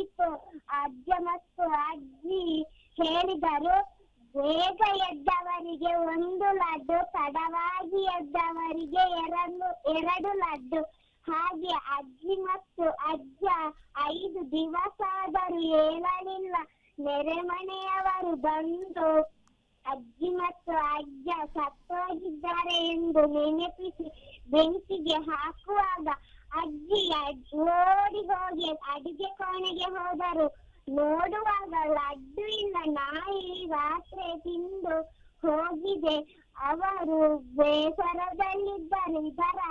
ಆಯಿತು ಅಜ್ಜ ಮತ್ತು ಅಜ್ಜಿ ಹೇಳಿದರು ಬೇಗ ಎದ್ದವರಿಗೆ ಒಂದು ಲಡ್ಡು ತಡವಾಗಿ ಎದ್ದವರಿಗೆ ಎರಡು ಎರಡು ಲಡ್ಡು ಹಾಗೆ ಅಜ್ಜಿ ಮತ್ತು ಅಜ್ಜ ಐದು ದಿವಸ ಆದರೂ ಏಳಲಿಲ್ಲ ನೆರೆಮನೆಯವರು ಬಂದು ಅಜ್ಜಿ ಮತ್ತು ಅಜ್ಜ ಸತ್ತೋಗಿದ್ದಾರೆ ಎಂದು ನೆನಪಿಸಿ ಬೆಂಕಿಗೆ ಹಾಕುವಾಗ ಅಜ್ಜಿ ಅಡ್- ಓಡಿ ಹೋಗಿ ಅಡಿಗೆ ಕೋಣೆಗೆ ಹೋದರು ನೋಡುವಾಗ ಲಡ್ಡು ಇಲ್ಲ ನಾಯಿ ರಾತ್ರಿ ತಿಂದು ಹೋಗಿದೆ ಅವರು ಬೇಸರದಲ್ಲಿದ್ದರು ಇದರ